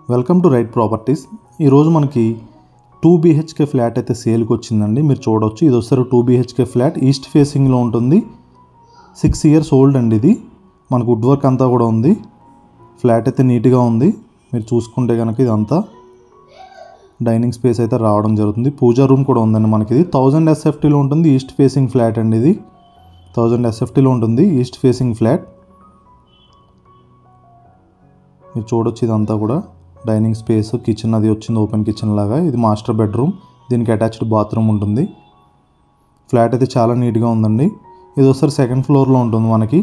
welcome to right properties ఈరోజు మనకి two BHK flat అయితే సేల్కి వచ్చిందండి మీరు చూడవచ్చు ఇది వస్తారు టూ బీహెచ్కే ఫ్లాట్ ఈస్ట్ ఫేసింగ్లో ఉంటుంది సిక్స్ ఇయర్స్ ఓల్డ్ అండి ఇది మనకు వుడ్ వర్క్ అంతా కూడా ఉంది ఫ్లాట్ అయితే నీట్గా ఉంది మీరు చూసుకుంటే కనుక ఇదంతా డైనింగ్ స్పేస్ అయితే రావడం జరుగుతుంది పూజా రూమ్ కూడా ఉందండి మనకి ఇది థౌజండ్ ఎస్ఎఫ్టీలో ఉంటుంది ఈస్ట్ ఫేసింగ్ ఫ్లాట్ అండి ఇది థౌజండ్ ఎస్ఎఫ్టీలో ఉంటుంది ఈస్ట్ ఫేసింగ్ ఫ్లాట్ మీరు చూడొచ్చు ఇదంతా కూడా డైనింగ్ స్పేస్ కిచెన్ అది వచ్చింది ఓపెన్ కిచెన్ లాగా ఇది మాస్టర్ బెడ్రూమ్ దీనికి అటాచ్డ్ బాత్రూమ్ ఉంటుంది ఫ్లాట్ అయితే చాలా నీట్గా ఉందండి ఇది ఒకసారి సెకండ్ ఫ్లోర్లో ఉంటుంది మనకి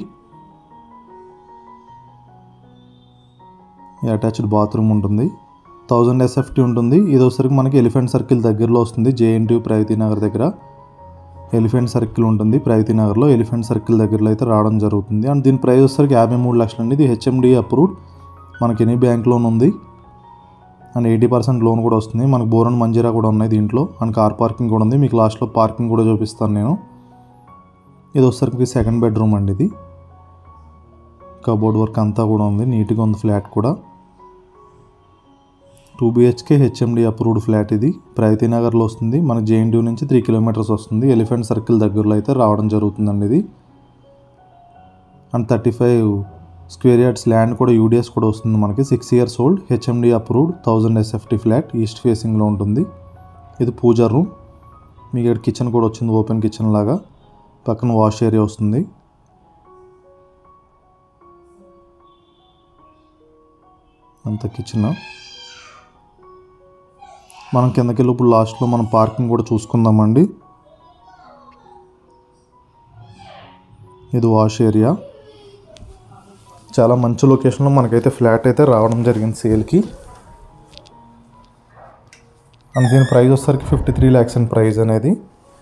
ఈ అటాచ్డ్ బాత్రూమ్ ఉంటుంది థౌజండ్ ఎస్ఎఫ్టీ ఉంటుంది ఇది వచ్చరికి మనకి ఎలిఫెంట్ సర్కిల్ దగ్గరలో వస్తుంది జేఎన్టీ ప్రగతి నగర్ దగ్గర ఎలిఫెంట్ సర్కిల్ ఉంటుంది ప్రగతి నగర్లో ఎలిఫెంట్ సర్కిల్ దగ్గరలో అయితే రావడం జరుగుతుంది అండ్ దీని ప్రైస్ వచ్చరికి యాభై మూడు లక్షలు అండి ఇది హెచ్ఎండి అప్రూవ్డ్ మనకి ఎనీ బ్యాంక్ లోన్ ఉంది అండ్ ఎయిటీ పర్సెంట్ లోన్ కూడా వస్తుంది మనకు బోర్ అండ్ మంజీరా కూడా ఉన్నాయి దీంట్లో అండ్ కార్ పార్కింగ్ కూడా ఉంది మీకు లాస్ట్లో పార్కింగ్ కూడా చూపిస్తాను నేను ఇది వచ్చరికి సెకండ్ బెడ్రూమ్ అండి ఇది కబోర్డ్ వర్క్ అంతా కూడా ఉంది నీట్గా ఉంది ఫ్లాట్ కూడా two BHK HMD approved flat ఇది ప్రగతి నగర్లో వస్తుంది మన జేఎన్టీ నుంచి త్రీ కిలోమీటర్స్ వస్తుంది ఎలిఫెంట్ సర్కిల్ దగ్గరలో అయితే రావడం జరుగుతుందండి ఇది and thirty five square yards land కూడా యూడిఎస్ కూడా వస్తుంది మనకి six years old HMD approved thousand SFT flat east ఫేసింగ్లో ఉంటుంది ఇది పూజా రూమ్ మీకు ఇక్కడ కిచెన్ కూడా వచ్చింది ఓపెన్ కిచెన్ లాగా పక్కన వాష్ ఏరియా వస్తుంది అంత కిచెన్ మనం కిందకి వెళ్ళి ఇప్పుడు లాస్ట్లో మనం పార్కింగ్ కూడా చూసుకుందామండి ఇది వాష్ ఏరియా చాలా మంచి లొకేషన్లో మనకైతే ఫ్లాట్ అయితే రావడం జరిగింది సేల్కి అండ్ దీని ప్రైస్ వచ్చేసరికి fifty three lakhs and price అనేది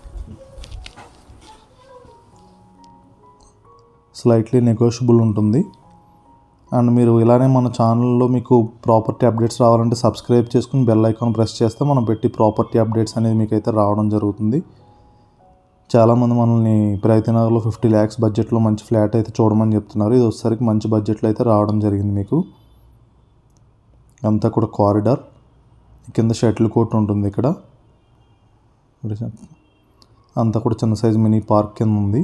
స్లైట్లీ నెగోషియబుల్ ఉంటుంది అండ్ మీరు ఇలానే మన ఛానల్లో మీకు ప్రాపర్టీ అప్డేట్స్ రావాలంటే సబ్స్క్రైబ్ చేసుకుని బెల్ ఐకాన్ ప్రెస్ చేస్తే మనం పెట్టి ప్రాపర్టీ అప్డేట్స్ అనేది మీకు అయితే రావడం జరుగుతుంది చాలామంది మనల్ని ప్రగతి నగర్లో ఫిఫ్టీ ల్యాక్స్ బడ్జెట్లో మంచి ఫ్లాట్ అయితే చూడమని చెప్తున్నారు ఇది వచ్చేసరికి మంచి బడ్జెట్లో అయితే రావడం జరిగింది మీకు అంతా కూడా కారిడార్ కింద షటిల్ కోర్ట్ ఉంటుంది ఇక్కడ అంతా కూడా చిన్న సైజ్ మినీ పార్క్ కింద ఉంది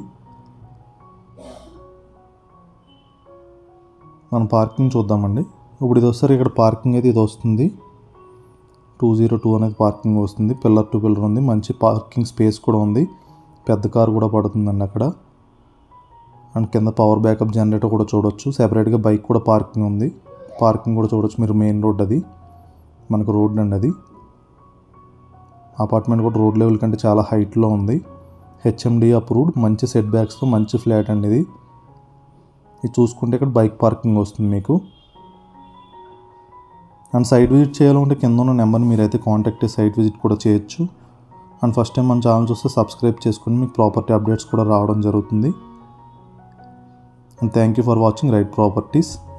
మనం పార్కింగ్ చూద్దామండి ఇప్పుడు ఇది వస్తారు ఇక్కడ పార్కింగ్ అయితే ఇది వస్తుంది టూ జీరో టూ అనేది పార్కింగ్ వస్తుంది పిల్లర్ టు పిల్లర్ ఉంది మంచి పార్కింగ్ స్పేస్ కూడా ఉంది పెద్ద కార్ కూడా పడుతుందండి అక్కడ అండ్ కింద పవర్ బ్యాకప్ జనరేటర్ కూడా చూడొచ్చు సెపరేట్గా బైక్ కూడా పార్కింగ్ ఉంది పార్కింగ్ కూడా చూడొచ్చు మీరు మెయిన్ రోడ్ అది మనకు రోడ్ అండి అది అపార్ట్మెంట్ కూడా రోడ్ లెవెల్ కంటే చాలా హైట్లో ఉంది హెచ్ఎండి అప్రూవ్డ్ మంచి సెట్ బ్యాక్స్తో మంచి ఫ్లాట్ అండి ఇది ఇది చూసుకుంటే ఇక్కడ బైక్ పార్కింగ్ వస్తుంది మీకు అండ్ సైట్ విజిట్ చేయాలంటే కింద ఉన్న నెంబర్ని మీరైతే కాంటాక్ట్ సైట్ విజిట్ కూడా చేయొచ్చు అండ్ ఫస్ట్ టైం మన ఛానల్ చూస్తే సబ్స్క్రైబ్ చేసుకుని మీకు ప్రాపర్టీ అప్డేట్స్ కూడా రావడం జరుగుతుంది and thank you for watching right properties